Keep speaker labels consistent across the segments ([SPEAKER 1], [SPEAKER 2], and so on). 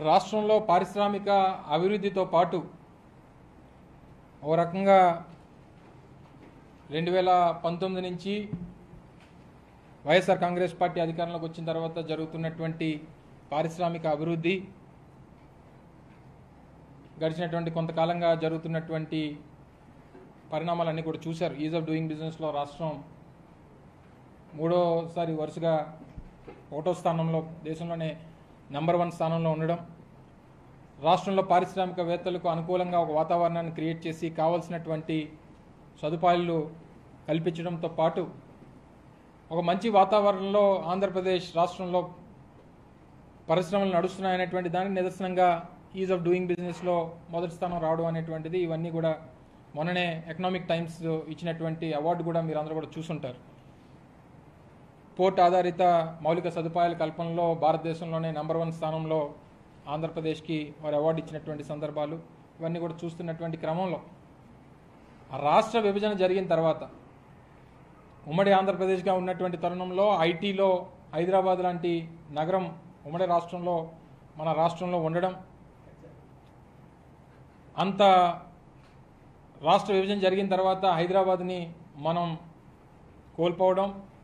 [SPEAKER 1] రాష్ట్రంలో పారిశ్రామిక అభివృద్ధితో పాటు ఓ రకంగా రెండు వేల పంతొమ్మిది నుంచి వైఎస్ఆర్ కాంగ్రెస్ పార్టీ అధికారంలోకి వచ్చిన తర్వాత జరుగుతున్నటువంటి పారిశ్రామిక అభివృద్ధి గడిచినటువంటి కొంతకాలంగా జరుగుతున్నటువంటి పరిణామాలన్నీ కూడా చూశారు ఈజ్ ఆఫ్ డూయింగ్ బిజినెస్లో రాష్ట్రం మూడోసారి వరుసగా ఒకటో స్థానంలో దేశంలోనే నెంబర్ వన్ స్థానంలో ఉండడం రాష్ట్రంలో పారిశ్రామికవేత్తలకు అనుకూలంగా ఒక వాతావరణాన్ని క్రియేట్ చేసి కావలసినటువంటి సదుపాయాలు కల్పించడంతో పాటు ఒక మంచి వాతావరణంలో ఆంధ్రప్రదేశ్ రాష్ట్రంలో పరిశ్రమలు నడుస్తున్నాయనేటువంటి దానికి నిదర్శనంగా ఈజ్ ఆఫ్ డూయింగ్ బిజినెస్లో మొదటి స్థానం రావడం అనేటువంటిది ఇవన్నీ కూడా మొన్ననే ఎకనామిక్ టైమ్స్ ఇచ్చినటువంటి అవార్డు కూడా మీరు అందరూ కూడా చూసుంటారు పోర్ట్ ఆధారిత మౌలిక సదుపాయాల కల్పనలో భారతదేశంలోనే నెంబర్ వన్ స్థానంలో ఆంధ్రప్రదేశ్కి వారు అవార్డు ఇచ్చినటువంటి సందర్భాలు ఇవన్నీ కూడా చూస్తున్నటువంటి క్రమంలో ఆ రాష్ట్ర విభజన జరిగిన తర్వాత ఉమ్మడి ఆంధ్రప్రదేశ్గా ఉన్నటువంటి తరుణంలో ఐటీలో హైదరాబాద్ లాంటి నగరం ఉమ్మడి రాష్ట్రంలో మన రాష్ట్రంలో ఉండడం అంత రాష్ట్ర విభజన జరిగిన తర్వాత హైదరాబాద్ని మనం కోల్పోవడం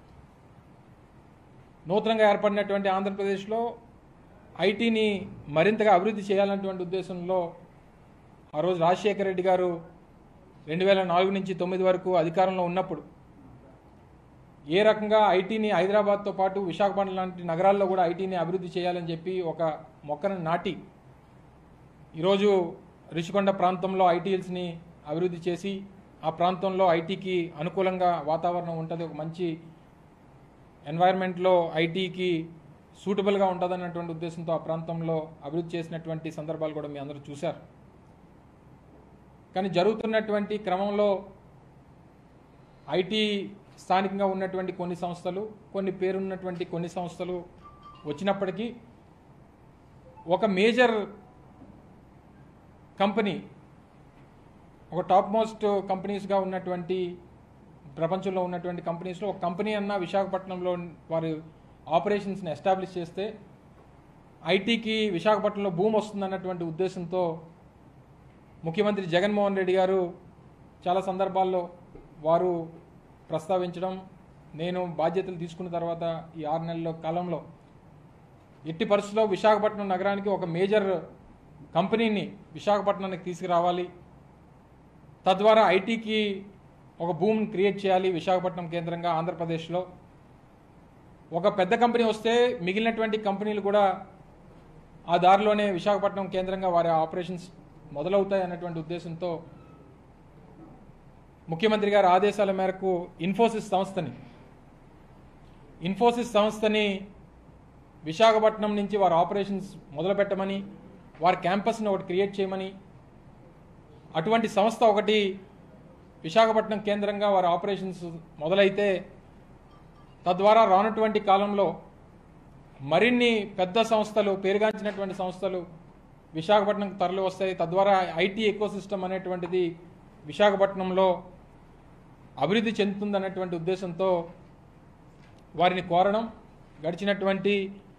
[SPEAKER 1] నూతనంగా ఏర్పడినటువంటి ఆంధ్రప్రదేశ్లో ఐటీని మరింతగా అభివృద్ధి చేయాలన్నటువంటి ఉద్దేశంలో ఆ రోజు రాజశేఖర రెడ్డి గారు రెండు వేల నాలుగు నుంచి తొమ్మిది వరకు అధికారంలో ఉన్నప్పుడు ఏ రకంగా ఐటీని హైదరాబాద్తో పాటు విశాఖపట్నం లాంటి నగరాల్లో కూడా ఐటీని అభివృద్ధి చేయాలని చెప్పి ఒక మొక్కను నాటి ఈరోజు రిషికొండ ప్రాంతంలో ఐటీఎల్స్ని అభివృద్ధి చేసి ఆ ప్రాంతంలో ఐటీకి అనుకూలంగా వాతావరణం ఉంటుంది ఒక మంచి ఎన్వైర్న్మెంట్లో ఐటీకి సూటబుల్గా ఉంటుందన్నటువంటి ఉద్దేశంతో ఆ ప్రాంతంలో అభివృద్ధి చేసినటువంటి సందర్భాలు కూడా మీ అందరూ చూశారు కానీ జరుగుతున్నటువంటి క్రమంలో ఐటీ స్థానికంగా ఉన్నటువంటి కొన్ని సంస్థలు కొన్ని పేరున్నటువంటి కొన్ని సంస్థలు వచ్చినప్పటికీ ఒక మేజర్ కంపెనీ ఒక టాప్ మోస్ట్ కంపెనీస్గా ఉన్నటువంటి ప్రపంచంలో ఉన్నటువంటి కంపెనీస్లో ఒక కంపెనీ అన్న విశాఖపట్నంలో వారు ఆపరేషన్స్ని ఎస్టాబ్లిష్ చేస్తే ఐటీకి విశాఖపట్నంలో భూమి వస్తుందన్నటువంటి ఉద్దేశంతో ముఖ్యమంత్రి జగన్మోహన్ రెడ్డి గారు చాలా సందర్భాల్లో వారు ప్రస్తావించడం నేను బాధ్యతలు తీసుకున్న తర్వాత ఈ ఆరు నెలల కాలంలో ఎట్టి పరిస్థితుల్లో విశాఖపట్నం నగరానికి ఒక మేజర్ కంపెనీని విశాఖపట్నానికి తీసుకురావాలి తద్వారా ఐటీకి ఒక భూమిని క్రియేట్ చేయాలి విశాఖపట్నం కేంద్రంగా ఆంధ్రప్రదేశ్లో ఒక పెద్ద కంపెనీ వస్తే మిగిలినటువంటి కంపెనీలు కూడా ఆ దారిలోనే విశాఖపట్నం కేంద్రంగా వారి ఆపరేషన్స్ మొదలవుతాయి అన్నటువంటి ఉద్దేశంతో ముఖ్యమంత్రి గారి ఆదేశాల మేరకు ఇన్ఫోసిస్ సంస్థని ఇన్ఫోసిస్ సంస్థని విశాఖపట్నం నుంచి వారి ఆపరేషన్స్ మొదలుపెట్టమని వారి క్యాంపస్ని ఒకటి క్రియేట్ చేయమని అటువంటి సంస్థ ఒకటి విశాఖపట్నం కేంద్రంగా వారి ఆపరేషన్స్ మొదలైతే తద్వారా రానటువంటి కాలంలో మరిన్ని పెద్ద సంస్థలు పేరుగాంచినటువంటి సంస్థలు విశాఖపట్నంకు తరలి వస్తాయి తద్వారా ఐటీ ఎకోసిస్టమ్ అనేటువంటిది విశాఖపట్నంలో అభివృద్ధి చెందుతుందన్నటువంటి ఉద్దేశంతో వారిని కోరడం గడిచినటువంటి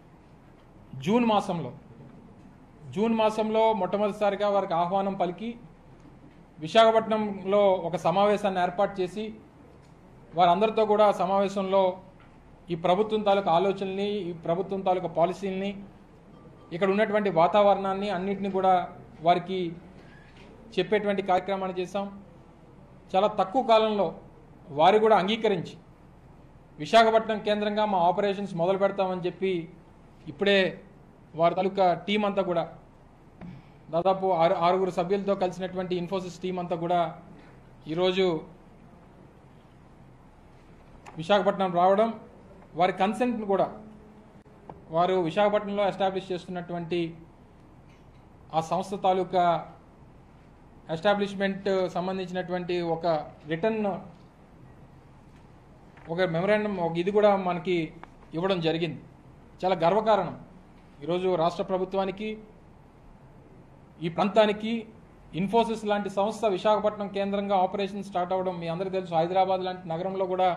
[SPEAKER 1] జూన్ మాసంలో జూన్ మాసంలో మొట్టమొదటిసారిగా వారికి ఆహ్వానం పలికి విశాఖపట్నంలో ఒక సమావేశాన్ని ఏర్పాటు చేసి వారందరితో కూడా సమావేశంలో ఈ ప్రభుత్వం తాలూకు ఆలోచనల్ని ఈ ప్రభుత్వం తాలూకు పాలసీల్ని ఇక్కడ ఉన్నటువంటి వాతావరణాన్ని అన్నిటిని కూడా వారికి చెప్పేటువంటి కార్యక్రమాన్ని చేశాం చాలా తక్కువ కాలంలో వారు కూడా అంగీకరించి విశాఖపట్నం కేంద్రంగా మా ఆపరేషన్స్ మొదలు పెడతామని చెప్పి ఇప్పుడే వారి తాలూకా టీం అంతా కూడా దాదాపు ఆరు ఆరుగురు సభ్యులతో కలిసినటువంటి ఇన్ఫోసిస్ టీం అంతా కూడా ఈరోజు విశాఖపట్నం రావడం వారి కన్సెంట్ను కూడా వారు విశాఖపట్నంలో ఎస్టాబ్లిష్ చేస్తున్నటువంటి ఆ సంస్థ తాలూకా ఎస్టాబ్లిష్మెంట్ సంబంధించినటువంటి ఒక రిటర్న్ ఒక మెమరాండం ఒక ఇది కూడా మనకి ఇవ్వడం జరిగింది చాలా గర్వకారణం ఈరోజు రాష్ట్ర ప్రభుత్వానికి ఈ ప్రాంతానికి ఇన్ఫోసిస్ లాంటి సంస్థ విశాఖపట్నం కేంద్రంగా ఆపరేషన్ స్టార్ట్ అవ్వడం మీ అందరికీ తెలుసు హైదరాబాద్ లాంటి నగరంలో కూడా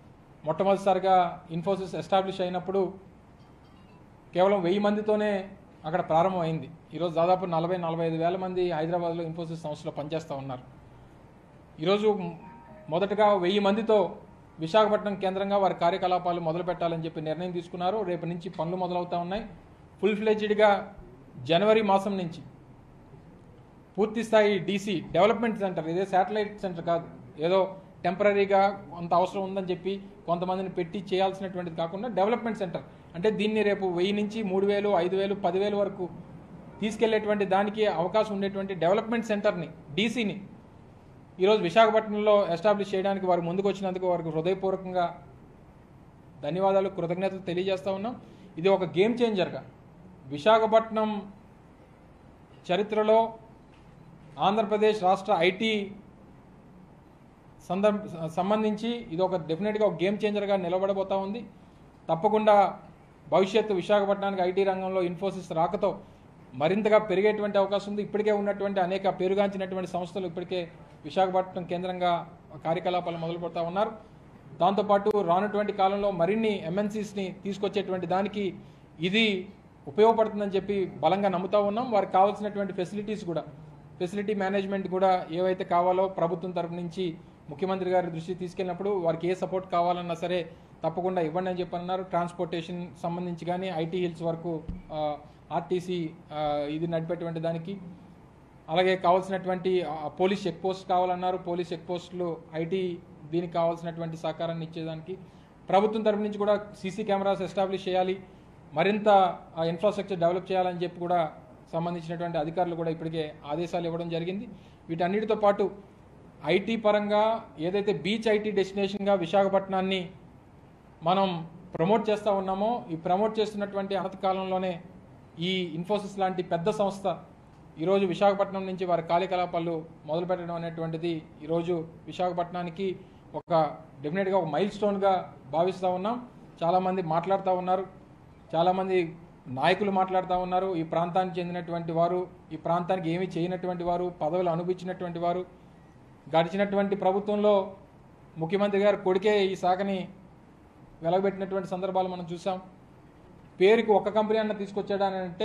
[SPEAKER 1] మొట్టమొదటిసారిగా ఇన్ఫోసిస్ ఎస్టాబ్లిష్ అయినప్పుడు కేవలం వెయ్యి మందితోనే అక్కడ ప్రారంభమైంది ఈరోజు దాదాపు నలభై నలభై ఐదు వేల మంది హైదరాబాద్లో ఇన్ఫోసిస్ సంస్థలో పనిచేస్తూ ఉన్నారు ఈరోజు మొదటగా వెయ్యి మందితో విశాఖపట్నం కేంద్రంగా వారి కార్యకలాపాలు మొదలు పెట్టాలని చెప్పి నిర్ణయం తీసుకున్నారు రేపు నుంచి పనులు మొదలవుతా ఉన్నాయి ఫుల్ ఫ్లెడ్జ్డ్గా జనవరి మాసం నుంచి పూర్తి స్థాయి డీసీ డెవలప్మెంట్ సెంటర్ ఇదే శాటిలైట్ సెంటర్ కాదు ఏదో టెంపరీగా కొంత అవసరం ఉందని చెప్పి కొంతమందిని పెట్టి చేయాల్సినటువంటిది కాకుండా డెవలప్మెంట్ సెంటర్ అంటే దీన్ని రేపు వెయ్యి నుంచి మూడు వేలు ఐదు వేలు పదివేలు వరకు తీసుకెళ్లేటువంటి దానికి అవకాశం ఉండేటువంటి డెవలప్మెంట్ సెంటర్ని డీసీని ఈరోజు విశాఖపట్నంలో ఎస్టాబ్లిష్ చేయడానికి వారు ముందుకు వచ్చినందుకు వారికి హృదయపూర్వకంగా ధన్యవాదాలు కృతజ్ఞతలు తెలియజేస్తా ఉన్నాం ఇది ఒక గేమ్ చేంజర్గా విశాఖపట్నం చరిత్రలో ఆంధ్రప్రదేశ్ రాష్ట్ర ఐటీ సందర్భ సంబంధించి ఇది ఒక డెఫినెట్గా ఒక గేమ్ చేంజర్గా నిలబడబోతా ఉంది తప్పకుండా భవిష్యత్తు విశాఖపట్నానికి ఐటీ రంగంలో ఇన్ఫోసిస్ రాకతో మరింతగా పెరిగేటువంటి అవకాశం ఉంది ఇప్పటికే ఉన్నటువంటి అనేక పేరుగాంచినటువంటి సంస్థలు ఇప్పటికే విశాఖపట్నం కేంద్రంగా కార్యకలాపాలు మొదలు పెడతా ఉన్నారు దాంతోపాటు రానటువంటి కాలంలో మరిన్ని ఎంఎన్సీస్ని తీసుకొచ్చేటువంటి దానికి ఇది ఉపయోగపడుతుందని చెప్పి బలంగా నమ్ముతా ఉన్నాం వారికి కావాల్సినటువంటి ఫెసిలిటీస్ కూడా ఫెసిలిటీ మేనేజ్మెంట్ కూడా ఏవైతే కావాలో ప్రభుత్వం తరపు నుంచి ముఖ్యమంత్రి గారి దృష్టికి తీసుకెళ్ళినప్పుడు వారికి ఏ సపోర్ట్ కావాలన్నా సరే తప్పకుండా ఇవ్వండి అని చెప్పి అన్నారు ట్రాన్స్పోర్టేషన్ సంబంధించి కానీ ఐటీ హిల్స్ వరకు ఆర్టీసీ ఇది నడిపేటువంటి దానికి అలాగే కావాల్సినటువంటి ఆ, పోలీస్ చెక్ పోస్ట్ కావాలన్నారు పోలీస్ చెక్ పోస్టులు ఐటీ దీనికి కావాల్సినటువంటి సహకారాన్ని ఇచ్చేదానికి ప్రభుత్వం తరపు నుంచి కూడా సీసీ కెమెరాస్ ఎస్టాబ్లిష్ చేయాలి మరింత ఇన్ఫ్రాస్ట్రక్చర్ డెవలప్ చేయాలని చెప్పి కూడా సంబంధించినటువంటి అధికారులు కూడా ఇప్పటికే ఆదేశాలు ఇవ్వడం జరిగింది వీటన్నిటితో పాటు ఐటీ పరంగా ఏదైతే బీచ్ ఐటీ డెస్టినేషన్గా విశాఖపట్నాన్ని మనం ప్రమోట్ చేస్తూ ఉన్నామో ఈ ప్రమోట్ చేస్తున్నటువంటి అనతి కాలంలోనే ఈ ఇన్ఫోసిస్ లాంటి పెద్ద సంస్థ ఈరోజు విశాఖపట్నం నుంచి వారి కార్యకలాపాలు మొదలు పెట్టడం అనేటువంటిది ఈరోజు విశాఖపట్నానికి ఒక డెఫినెట్గా ఒక మైల్ స్టోన్గా భావిస్తూ ఉన్నాం చాలామంది మాట్లాడుతూ ఉన్నారు చాలామంది నాయకులు మాట్లాడుతూ ఉన్నారు ఈ ప్రాంతానికి చెందినటువంటి వారు ఈ ప్రాంతానికి ఏమీ చేయనటువంటి వారు పదవులు అనుభవించినటువంటి వారు గడిచినటువంటి ప్రభుత్వంలో ముఖ్యమంత్రి గారు కొడుకే ఈ శాఖని వెలగబెట్టినటువంటి సందర్భాలు మనం చూసాం పేరుకి ఒక కంపెనీ అన్న తీసుకొచ్చాడు అని అంటే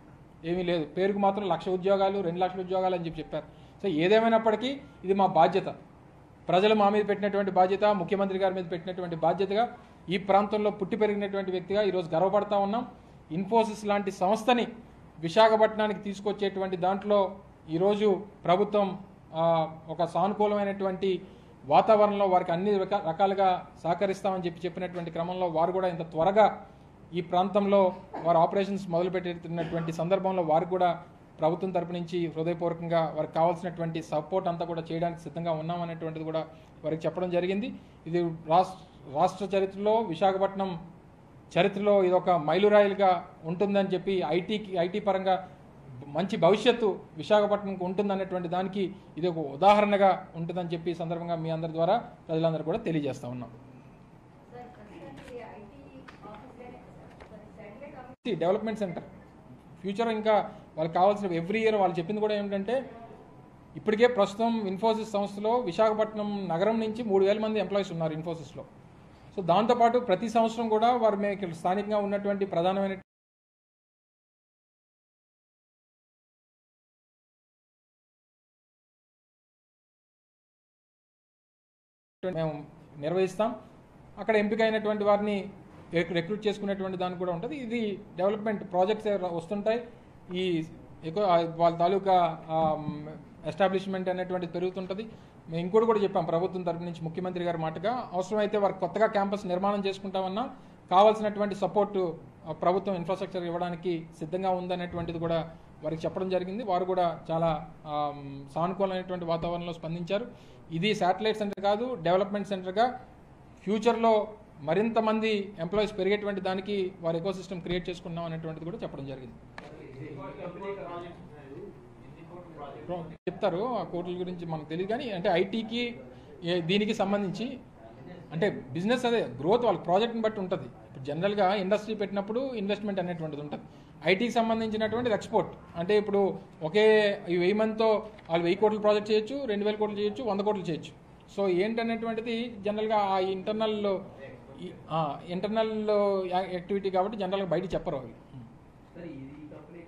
[SPEAKER 1] ఏమీ లేదు పేరుకు మాత్రం లక్ష ఉద్యోగాలు రెండు లక్షల ఉద్యోగాలు అని చెప్పి చెప్పారు సో ఏదేమైనప్పటికీ ఇది మా బాధ్యత ప్రజలు మా మీద పెట్టినటువంటి బాధ్యత ముఖ్యమంత్రి గారి మీద పెట్టినటువంటి బాధ్యతగా ఈ ప్రాంతంలో పుట్టి పెరిగినటువంటి వ్యక్తిగా ఈరోజు గర్వపడతా ఉన్నాం ఇన్ఫోసిస్ లాంటి సంస్థని విశాఖపట్నానికి తీసుకొచ్చేటువంటి దాంట్లో ఈరోజు ప్రభుత్వం ఆ, ఒక సానుకూలమైనటువంటి వాతావరణంలో వారికి అన్ని రక- రకాలుగా సహకరిస్తామని చెప్పి చెప్పినటువంటి క్రమంలో వారు కూడా ఇంత త్వరగా ఈ ప్రాంతంలో వారు ఆపరేషన్స్ మొదలుపెట్టినటువంటి సందర్భంలో వారు కూడా ప్రభుత్వం తరపు నుంచి హృదయపూర్వకంగా వారికి కావాల్సినటువంటి సపోర్ట్ అంతా కూడా చేయడానికి సిద్ధంగా ఉన్నామనేటువంటిది కూడా వారికి చెప్పడం జరిగింది ఇది రాష్ట్ర రాష్ట్ర చరిత్రలో విశాఖపట్నం చరిత్రలో ఇది ఒక మైలురాయిలుగా ఉంటుందని చెప్పి ఐటీకి ఐటీ పరంగా మంచి భవిష్యత్తు విశాఖపట్నంకు ఉంటుందనేటువంటి దానికి ఇది ఒక ఉదాహరణగా ఉంటుందని చెప్పి ఈ సందర్భంగా మీ అందరి ద్వారా ప్రజలందరూ కూడా తెలియజేస్తా ఉన్నాం
[SPEAKER 2] సార్ ప్రస్తుతానికి ఐటీ ఆఫీస్లోనే సార్ శాటిలైట్
[SPEAKER 1] ఈ డెవలప్మెంట్ సెంటర్ ఫ్యూచర్ ఇంకా వాళ్ళకి కావాల్సిన ఎవ్రీ ఇయర్ వాళ్ళు చెప్పింది కూడా ఏమిటంటే ఇప్పటికే ప్రస్తుతం ఇన్ఫోసిస్ సంస్థలో విశాఖపట్నం నగరం నుంచి మూడు వేల మంది ఎంప్లాయీస్ ఉన్నారు ఇన్ఫోసిస్లో సో దాంతోపాటు ప్రతి సంవత్సరం కూడా వారు మేము ఇక్కడ స్థానికంగా ఉన్నటువంటి ప్రధానమైన మేము నిర్వహిస్తాం అక్కడ ఎంపిక అయినటువంటి వారిని రిక్- రిక్రూట్ చేసుకునేటువంటి దానికి కూడా ఉంటుంది ఇది డెవలప్మెంట్ ప్రాజెక్ట్స్ వస్తుంటాయి ఈ ఎక్కువ ఆ వాళ్ళ తాలూకా ఎస్టాబ్లిష్మెంట్ అనేటువంటిది పెరుగుతుంటుంది మేము ఇంకోటి కూడా చెప్పాం ప్రభుత్వం తరపు నుంచి ముఖ్యమంత్రి గారి మాటగా అవసరమైతే వారికి కొత్తగా క్యాంపస్ నిర్మాణం చేసుకుంటామన్నా కావాల్సినటువంటి సపోర్టు ప్రభుత్వం ఇన్ఫ్రాస్ట్రక్చర్ ఇవ్వడానికి సిద్ధంగా ఉందనేటువంటిది కూడా వారికి చెప్పడం జరిగింది వారు కూడా చాలా ఆమ్, సానుకూలమైనటువంటి వాతావరణంలో స్పందించారు ఇది శాటిలైట్ సెంటర్ కాదు డెవలప్మెంట్ సెంటర్గా ఫ్యూచర్లో మరింత మంది ఎంప్లాయీస్ పెరిగేటువంటి దానికి వారి ఎకో సిస్టమ్ క్రియేట్ చేసుకున్నాం అనేటువంటిది కూడా చెప్పడం జరిగింది చెప్తారు ఆ కోర్టుల గురించి మనకు తెలియదు కానీ అంటే ఐటీకి దీనికి సంబంధించి అంటే బిజినెస్ అదే గ్రోత్ వాళ్ళ ప్రాజెక్ట్ని బట్టి ఉంటుంది ఇప్పుడు జనరల్గా ఇండస్ట్రీ పెట్టినప్పుడు ఇన్వెస్ట్మెంట్ అనేటువంటిది ఉంటుంది ఐటీకి సంబంధించినటువంటిది ఎక్స్పోర్ట్ అంటే ఇప్పుడు ఒకే ఈ వెయ్యి మందితో వాళ్ళు వెయ్యి కోట్ల ప్రాజెక్ట్ చేయొచ్చు రెండు వేల కోట్లు చేయొచ్చు వంద కోట్లు చేయొచ్చు సో ఏంటనేటువంటిది జనరల్గా ఆ ఇంటర్నల్ ఇంటర్నల్ యాక్టివిటీ కాబట్టి జనరల్గా బయట చెప్పరు అవి
[SPEAKER 3] సరే ఇది కంపెనీ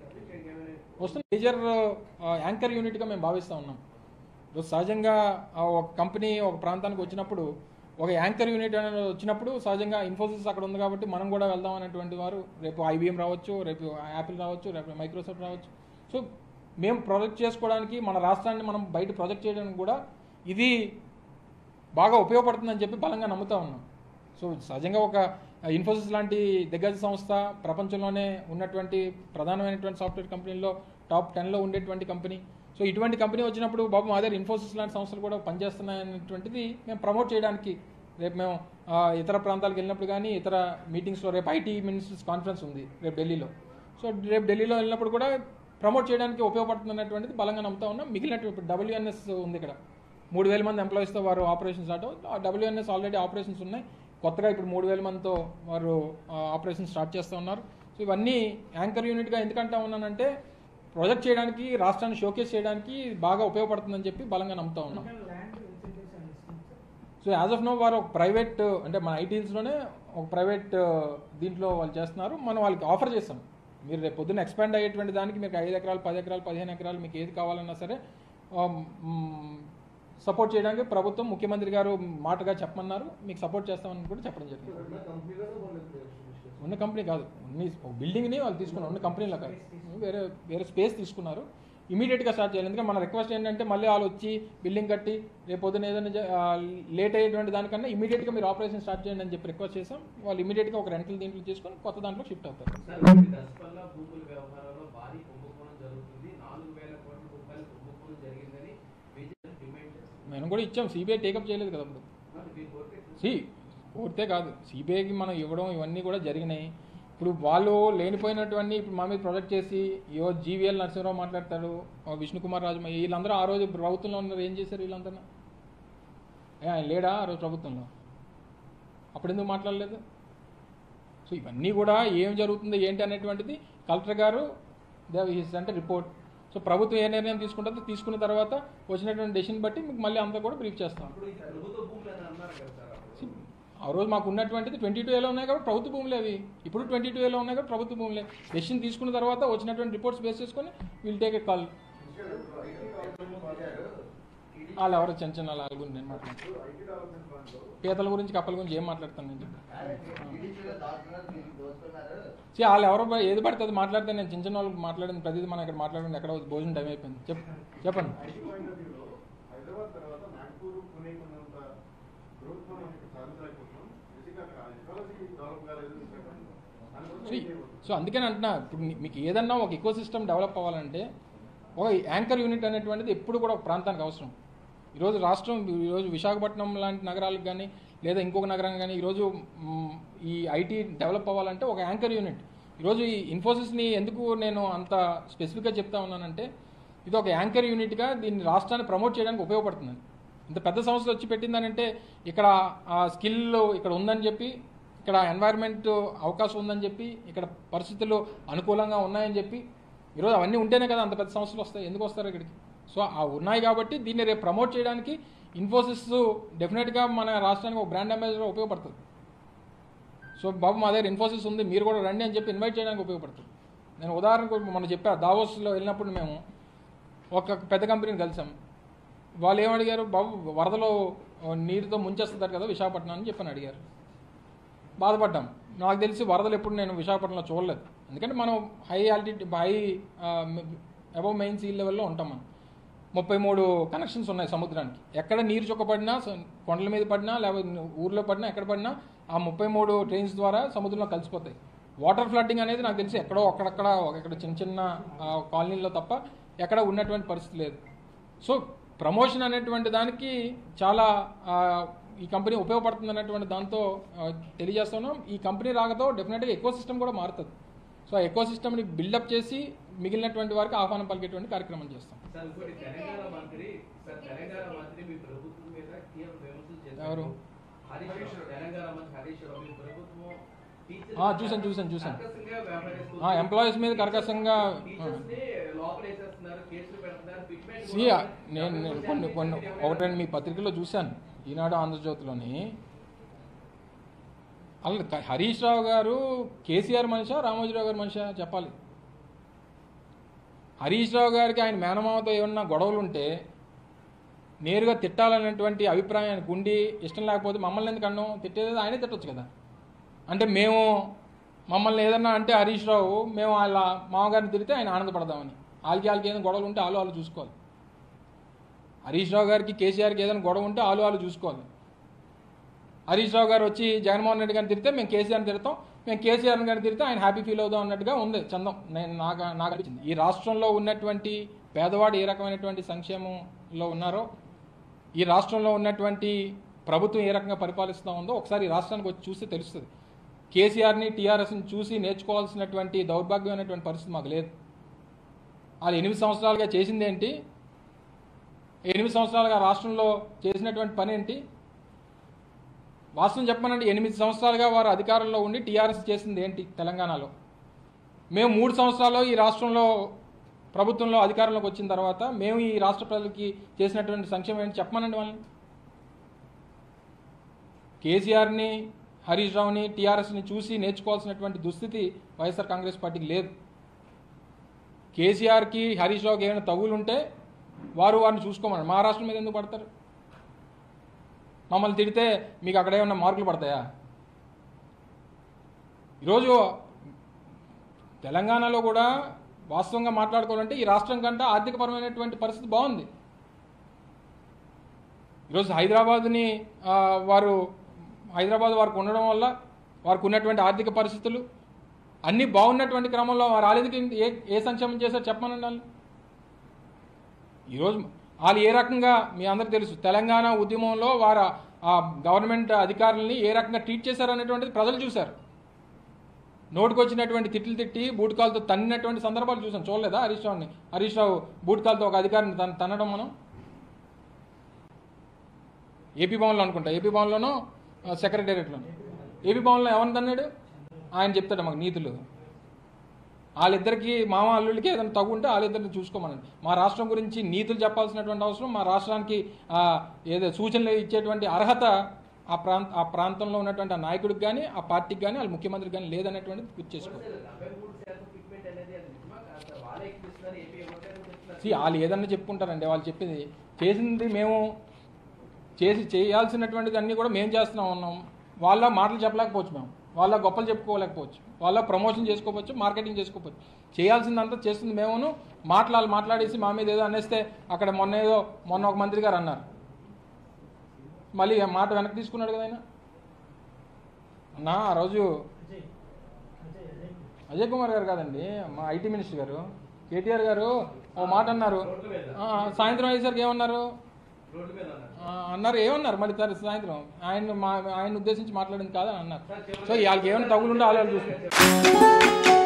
[SPEAKER 1] వస్తున్న మేజర్ యాంకర్ యూనిట్గా మేము భావిస్తూ ఉన్నాం ఇప్పుడు సహజంగా ఆ, ఒక కంపెనీ ఒక ప్రాంతానికి వచ్చినప్పుడు ఒక యాంకర్ యూనిట్ అనేది వచ్చినప్పుడు సహజంగా ఇన్ఫోసిస్ అక్కడ ఉంది కాబట్టి మనం కూడా వెళ్దాం అనేటువంటి వారు రేపు ఐబిఎం రావచ్చు రేపు యాపిల్ రావచ్చు రేపు మైక్రోసాఫ్ట్ రావచ్చు సో మేము ప్రొజెక్ట్ చేసుకోవడానికి మన రాష్ట్రాన్ని మనం బయట ప్రొజెక్ట్ చేయడానికి కూడా ఇది బాగా ఉపయోగపడుతుందని చెప్పి బలంగా నమ్ముతా ఉన్నాం సో సహజంగా ఒక ఇన్ఫోసిస్ లాంటి దిగ్గజ సంస్థ ప్రపంచంలోనే ఉన్నటువంటి ప్రధానమైనటువంటి సాఫ్ట్వేర్ కంపెనీల్లో టాప్ టెన్లో ఉండేటువంటి కంపెనీ సో ఇటువంటి కంపెనీ వచ్చినప్పుడు బాబు మా దగ్గర ఇన్ఫోసిస్ లాంటి సంస్థలు కూడా పనిచేస్తున్నాయనేటువంటిది మేము ప్రమోట్ చేయడానికి రేపు మేము ఆ, ఇతర ప్రాంతాలకు వెళ్ళినప్పుడు కానీ ఇతర మీటింగ్స్లో రేపు ఐటీ మినిస్టర్స్ కాన్ఫరెన్స్ ఉంది రేపు ఢిల్లీలో సో రేపు ఢిల్లీలో వెళ్ళినప్పుడు కూడా ప్రమోట్ చేయడానికి ఉపయోగపడుతున్నటువంటిది బలంగా నమ్ముతా ఉన్నాం మిగిలినటువంటి ఇప్పుడు డబ్ల్యూఎన్ఎస్ ఉంది ఇక్కడ మూడు వేల మంది ఎంప్లాయీస్తో వారు ఆపరేషన్స్ స్టార్ట్ ఆ డబ్ల్యూఎన్ఎస్ ఆల్రెడీ ఆపరేషన్స్ ఉన్నాయి కొత్తగా ఇప్పుడు మూడు వేల మందితో వారు ఆపరేషన్ స్టార్ట్ చేస్తూ ఉన్నారు సో ఇవన్నీ యాంకర్ యూనిట్గా ఎందుకంటా ఉన్నానంటే ప్రొజెక్ట్ చేయడానికి రాష్ట్రాన్ని షోకేస్ చేయడానికి బాగా ఉపయోగపడుతుందని చెప్పి బలంగా నమ్ముతా ఉన్నాం
[SPEAKER 3] ల్యాండ్ ఇన్సెంటివ్స్ అండ్ ఇస్తుంది sir
[SPEAKER 1] so as of no వారు ఒక ప్రైవేట్ అంటే మన ఐటీల్స్లోనే ఒక ప్రైవేట్ దీంట్లో వాళ్ళు చేస్తున్నారు మనం వాళ్ళకి ఆఫర్ చేస్తాం మీరు రేపు పొద్దున్న ఎక్స్పాండ్ అయ్యేటువంటి దానికి మీకు ఐదు ఎకరాలు పది ఎకరాలు పదిహేను ఎకరాలు మీకు ఏది కావాలన్నా సరే సపోర్ట్ చేయడానికి ప్రభుత్వం ముఖ్యమంత్రి గారు మాటగా చెప్పమన్నారు మీకు సపోర్ట్ చేస్తామని కూడా చెప్పడం జరిగింది ఉన్న కంపెనీ కాదు ఉన్ని ఒక బిల్డింగ్ని వాళ్ళు తీసుకున్నారు ఉన్న కంపెనీలో కాదు వేరే వేరే స్పేస్ తీసుకున్నారు ఇమీడియట్గా స్టార్ట్ చేయాలి ఎందుకంటే మన రిక్వెస్ట్ ఏంటంటే మళ్ళీ వాళ్ళు వచ్చి బిల్డింగ్ కట్టి రేపు పొద్దున ఏదైనా లేట్ అయ్యేటువంటి దానికన్నా ఇమీడియట్గా మీరు ఆపరేషన్ స్టార్ట్ చేయండి అని చెప్పి రిక్వెస్ట్ చేసాం వాళ్ళు ఇమీడియట్గా ఒక రెంటల్ దీంట్లో తీసుకొని కొత్త దాంట్లో షిఫ్ట్ అవుతారు
[SPEAKER 4] సార్ ఈ దశపల్ల భూముల వ్యవహారంలో భారీ కుంభకోణం జరుగుతుంది నాలుగు వేల కోట్ల రూపాయల కుంభకోణం జరిగిందని బీజేపీ డిమాండ్ చేస్తుంది
[SPEAKER 1] మేము కూడా ఇచ్చాం సిబిఐ టేకప్ చేయలేదు కదా అప్పుడు
[SPEAKER 4] మరి మీ కోరిక
[SPEAKER 1] సి కోరితే కాదు సిబిఐకి మనం ఇవ్వడం ఇవన్నీ కూడా జరిగినాయి ఇప్పుడు వాళ్ళు లేనిపోయినటువంటి ఇప్పుడు మా మీద ప్రొజెక్ట్ చేసి యో జీవీఎల్ నరసింహరావు మాట్లాడతాడు ఆ విష్ణుకుమార్ రాజు వీళ్ళందరూ ఆ రోజు ప్రభుత్వంలో ఉన్నారు ఏం చేశారు వీళ్ళందరూ ఏ ఆయన లేడా ఆ రోజు ప్రభుత్వంలో అప్పుడు ఎందుకు మాట్లాడలేదు సో ఇవన్నీ కూడా ఏం జరుగుతుంది ఏంటి అనేటువంటిది కలెక్టర్ గారు అంటే రిపోర్ట్ సో ప్రభుత్వం ఏ నిర్ణయం తీసుకుంటుందో తీసుకున్న తర్వాత వచ్చినటువంటి డెసిషన్ బట్టి మీకు మళ్ళీ అంతా కూడా బ్రీఫ్ చేస్తాం
[SPEAKER 4] అప్పుడు ఈ ప్రభుత్వ భూములు అని అన్నారు కదా సార్ అప్పుడు.
[SPEAKER 1] ఆ రోజు మాకు ఉన్నటువంటిది ట్వంటీ టూ ఏలో ఉన్నాయి కాబట్టి ప్రభుత్వ భూములే అవి ఇప్పుడు ట్వంటీ టూ ఏలో ఉన్నాయి కాబట్టి ప్రభుత్వ భూములే డెసిషన్ తీసుకున్న తర్వాత వచ్చినటువంటి రిపోర్ట్స్ బేస్ చేసుకొని విల్ టేక్ ఏ కాల్ వాళ్ళు ఎవరో చిన్న చిన్న వాళ్ళ గురించి నేను మాట్లాడతాను పీతల గురించి కప్పల గురించి ఏం మాట్లాడతాను నేను చెప్పి See, వాళ్ళు ఎవరో బ- ఏది పడితే అది మాట్లాడితే నేను చిన్న చిన్న వాళ్ళకి మాట్లాడింది ప్రతిదీ మనం ఇక్కడ మాట్లాడింది ఎక్కడ భోజనం టైం అయిపోయింది చెప్ చెప్పండి
[SPEAKER 5] ఐటీ పాయింట్ ఆఫ్ వ్యూలో హైదరాబాద్ తర్వాత నాగ్పూర్ పుణే ఉన్నంత గ్రోత్ మనం ఇక్కడ సాధించలేకపోతున్నాం బేసిక్గా అక్కడ టెక్నాలజీ డెవలప్ కాలేదు దానికోసం
[SPEAKER 1] సో
[SPEAKER 5] ఏం చేయబోతున్నాం?
[SPEAKER 1] సో అందుకని అంటున్నా ఇప్పుడు మీ- మీకు ఏదన్నా ఒక ఎకో సిస్టమ్ డెవలప్ అవ్వాలంటే ఒక యాంకర్ యూనిట్ అనేటువంటిది ఎప్పుడు కూడా ఒక ప్రాంతానికి అవసరం ఈరోజు రాష్ట్రం ఈరోజు విశాఖపట్నం లాంటి నగరాలకు కానీ లేదా ఇంకొక నగరం కానీ ఈరోజు మ్, ఈ ఐటీ డెవలప్ అవ్వాలంటే ఒక యాంకర్ యూనిట్ ఈరోజు ఈ ఇన్ఫోసిస్ని ఎందుకు నేను అంత స్పెసిఫిక్గా చెప్తా ఉన్నానంటే ఇది ఒక యాంకర్ యూనిట్గా దీన్ని రాష్ట్రాన్ని ప్రమోట్ చేయడానికి ఉపయోగపడుతుంది ఇంత పెద్ద సంస్థ వచ్చి పెట్టిందనంటే ఇక్కడ ఆ స్కిల్ ఇక్కడ ఉందని చెప్పి ఇక్కడ ఎన్వైర్న్మెంట్ అవకాశం ఉందని చెప్పి ఇక్కడ పరిస్థితులు అనుకూలంగా ఉన్నాయని చెప్పి ఈరోజు అవన్నీ ఉంటేనే కదా అంత పెద్ద సంస్థలు వస్తాయి ఎందుకు వస్తారు ఇక్కడికి సో ఆ ఉన్నాయి కాబట్టి దీన్ని రేపు ప్రమోట్ చేయడానికి ఇన్ఫోసిస్ డెఫినెట్గా మన రాష్ట్రానికి ఒక బ్రాండ్ అంబాసిడర్ ఉపయోగపడుతుంది సో బాబు మా దగ్గర ఇన్ఫోసిస్ ఉంది మీరు కూడా రండి అని చెప్పి ఇన్వైట్ చేయడానికి ఉపయోగపడుతుంది నేను ఉదాహరణకు మనం చెప్పా దావోస్లో వెళ్ళినప్పుడు మేము ఒక పెద్ద కంపెనీని కలిసాం వాళ్ళు ఏమడిగారు బాబు వరదలో ఆ, నీరుతో ముంచేస్తున్నారు కదా విశాఖపట్నం అని చెప్పని అడిగారు బాధపడ్డాం నాకు తెలిసి వరదలు ఎప్పుడు నేను విశాఖపట్నంలో చూడలేదు ఎందుకంటే మనం high altitude high above main sea లెవెల్లో ఉంటాం మనం ముప్పై మూడు కనెక్షన్స్ ఉన్నాయి సముద్రానికి ఎక్కడ నీరు చుక్క పడినా స- కొండల మీద పడినా లేకపోతే ఊర్లో పడినా ఎక్కడ పడినా ఆ ముప్పై మూడు ట్రైన్స్ ద్వారా సముద్రంలో కలిసిపోతాయి వాటర్ ఫ్లడ్డింగ్ అనేది నాకు తెలిసి ఎక్కడో అక్కడక్కడ ఇక్కడ చిన్న చిన్న ఆ, కాలనీల్లో తప్ప ఎక్కడ ఉన్నటువంటి పరిస్థితి లేదు సో ప్రమోషన్ అనేటువంటి దానికి చాలా ఆ, ఈ కంపెనీ ఉపయోగపడుతుంది అనేటువంటి దాంతో ఆ, తెలియజేస్తున్నాం ఈ కంపెనీ రాకతో డెఫినెట్గా ఎక్కువ సిస్టమ్ కూడా మారుతుంది సో ఆ ఎక్కువ సిస్టమ్ని బిల్డప్ చేసి మిగిలినటువంటి వారికి ఆహ్వానం పలికేటువంటి కార్యక్రమం చేస్తాం
[SPEAKER 4] సార్ ఇంకోటి తెలంగాణ మంత్రి సార్ తెలంగాణ మంత్రి మీ ప్రభుత్వం మీద తీవ్ర విమర్శలు చేశారు
[SPEAKER 1] ఎవరు?
[SPEAKER 4] హరీష్ రావు తెలంగాణ మంత్రి హరీష్ రావు మీ ప్రభుత్వం టీచర్స్
[SPEAKER 1] ఆ, చూశాను, చూశాను, చూశాను.
[SPEAKER 4] కర్కశంగా వ్యవహరిస్తుంది.
[SPEAKER 1] ఆ, employees మీద కర్కశంగా,
[SPEAKER 4] టీచర్స్ని లోపల వేసేస్తున్నారు కేసులు పెడుతున్నారు పిట్మెంట్
[SPEAKER 1] సి నేను నేను కొన్ని కొన్ని ఒకటి రెండు మీ పత్రికలో చూశాను ఈనాడు ఆంధ్రజ్యోతిలోని అలా క- హరీష్ రావు గారు కేసీఆర్ మనిషా రామోజీరావు గారు మనిషా చెప్పాలి హరీష్ రావు గారికి ఆయన మేనమామతో ఏమన్నా గొడవలు ఉంటే నేరుగా తిట్టాలనేటువంటి అభిప్రాయం ఆయనకు ఉండి ఇష్టం లేకపోతే మమ్మల్ని ఎందుకు అన్నాం తిట్టేది ఆయనే తిట్టొచ్చు కదా అంటే మేము మమ్మల్ని ఏదన్నా అంటే హరీష్ రావు మేము వాళ్ళ మామగారిని తిరిగితే ఆయన ఆనందపడదామని వాళ్ళకి వాళ్ళకి ఏదైనా గొడవలు ఉంటే వాళ్ళు వాళ్ళు చూసుకోవాలి హరీష్ రావు గారికి కేసీఆర్కి ఏదైనా గొడవ ఉంటే వాళ్ళు వాళ్ళు చూసుకోవాలి హరీష్ రావు గారు వచ్చి జగన్మోహన్ రెడ్డి గారిని తిరిగితే మేము కేసీఆర్ని తిడతాం మేము కేసీఆర్ గారిని తిరిగితే ఆయన హ్యాపీ ఫీల్ అవుదాం అన్నట్టుగా ఉంది చందం నేను నాకు నాకు అనిపించింది ఈ రాష్ట్రంలో ఉన్నటువంటి పేదవాడు ఏ రకమైనటువంటి సంక్షేమంలో ఉన్నారో ఈ రాష్ట్రంలో ఉన్నటువంటి ప్రభుత్వం ఏ రకంగా పరిపాలిస్తూ ఉందో ఒకసారి ఈ రాష్ట్రానికి వచ్చి చూస్తే తెలుస్తుంది కేసీఆర్ని టీఆర్ఎస్ని చూసి నేర్చుకోవాల్సినటువంటి దౌర్భాగ్యమైనటువంటి పరిస్థితి మాకు లేదు వాళ్ళు ఎనిమిది సంవత్సరాలుగా చేసింది ఏంటి ఎనిమిది సంవత్సరాలుగా రాష్ట్రంలో చేసినటువంటి పని ఏంటి వాస్తవం చెప్పమనండి ఎనిమిది సంవత్సరాలుగా వారు అధికారంలో ఉండి టీఆర్ఎస్ చేసింది ఏంటి తెలంగాణలో మేము మూడు సంవత్సరాల్లో ఈ రాష్ట్రంలో ప్రభుత్వంలో అధికారంలోకి వచ్చిన తర్వాత మేము ఈ రాష్ట్ర ప్రజలకి చేసినటువంటి సంక్షేమం ఏంటి చెప్పమనండి వాళ్ళని కేసీఆర్ని హరీష్ రావుని టీఆర్ఎస్ని చూసి నేర్చుకోవాల్సినటువంటి దుస్థితి వైఎస్ఆర్ కాంగ్రెస్ పార్టీకి లేదు కేసీఆర్కి హరీష్ రావుకి ఏమైనా తగులు ఉంటే వారు వారిని చూసుకోమన్నారు మా రాష్ట్రం మీద ఎందుకు పడతారు మమ్మల్ని తిడితే మీకు అక్కడ ఏమన్నా మార్కులు పడతాయా ఈరోజు తెలంగాణలో కూడా వాస్తవంగా మాట్లాడుకోవాలంటే ఈ రాష్ట్రం కంటే ఆర్థికపరమైనటువంటి పరిస్థితి బాగుంది ఈరోజు హైదరాబాద్ని ఆ, వారు హైదరాబాద్ వారికి ఉండడం వల్ల వారికి ఉన్నటువంటి ఆర్థిక పరిస్థితులు అన్నీ బాగున్నటువంటి క్రమంలో వారు వాళ్ళకి ఏ ఏ సంక్షేమం చేశారు చెప్పమనండి వాళ్ళు ఈరోజు వాళ్ళు ఏ రకంగా మీ అందరికీ తెలుసు తెలంగాణ ఉద్యమంలో వారు ఆ గవర్నమెంట్ అధికారులని ఏ రకంగా ట్రీట్ చేశారు అనేటువంటిది ప్రజలు చూశారు నోటుకు వచ్చినటువంటి తిట్లు తిట్టి బూటకాలతో తన్నినటువంటి సందర్భాలు చూసాం చూడలేదా హరీష్ రావుని హరీష్ రావు బూటకాలతో ఒక అధికారిని తన్ తన్నడం మనం ఏపీ భవన్లో అనుకుంటా ఏపీ భవన్లోనూ సెక్రటేరియట్లోనూ ఏపీ భవన్లో ఎవరిని తన్నాడు ఆయన చెప్తాడు మాకు నీతులు వాళ్ళిద్దరికి మామ అల్లుడికి ఏదైనా తగు ఉంటే వాళ్ళిద్దరిని చూసుకోమనండి మా రాష్ట్రం గురించి నీతులు చెప్పాల్సినటువంటి అవసరం మా రాష్ట్రానికి ఆ, ఏదో సూచనలు ఇచ్చేటువంటి అర్హత ఆ ప్రాంత ఆ ప్రాంతంలో ఉన్నటువంటి ఆ నాయకుడికి కానీ ఆ పార్టీకి కానీ వాళ్ళ ముఖ్యమంత్రికి కానీ లేదనేటువంటిది గుర్తు చేసుకోవాలి
[SPEAKER 4] డెబ్బై మూడు శాతం ఫిట్మెంట్ అనేది అది నిజమా కాస్త వాళ్ళే ఎక్కిస్తున్నారు ఏపీ ఇవ్వట్లేదు చెప్తున్నారు
[SPEAKER 1] See, వాళ్ళు ఏదన్నా చెప్పుకుంటారండి వాళ్ళు చెప్పింది చేసింది మేము చేసి చేయాల్సినటువంటిది అన్నీ కూడా మేము చేస్తున్నాం ఉన్నాం వాళ్ళ మాటలు చెప్పలేకపోవచ్చు మేము వాళ్ళ గొప్పలు చెప్పుకోలేకపోవచ్చు వాళ్ళ ప్రమోషన్ చేసుకోవచ్చు మార్కెటింగ్ చేసుకోవచ్చు చేయాల్సిందంతా చేస్తుంది మేమును మాట్లాడాలి మాట్లాడేసి మా మీద ఏదో అనేస్తే అక్కడ మొన్న ఏదో మొన్న ఒక మంత్రి గారు అన్నారు మళ్ళీ ఆ మాట వెనక్కి తీసుకున్నాడు కదా ఆయన అన్నా ఆ రోజు
[SPEAKER 3] అజయ్ అజయ్ అజయ్
[SPEAKER 1] అజయ్ కుమార్ గారు కాదండి మా ఐటీ మినిస్టర్ గారు కేటీఆర్ గారు ఓ మాట అన్నారు ఆ, సాయంత్రం అయ్యేసరికి ఏమన్నారు
[SPEAKER 4] రోడ్డు మీద ఉన్నారు
[SPEAKER 1] ఆ, అన్నారు ఏమన్నారు మళ్ళీ సరే సాయంత్రం ఆయన మా ఆయన ఉద్దేశించి మాట్లాడింది కాదని అన్నారు
[SPEAKER 4] సార్, చివరిగా-
[SPEAKER 1] సో వాళ్ళకి ఏమైనా తగులుంటే వాళ్ళు చూస్తారు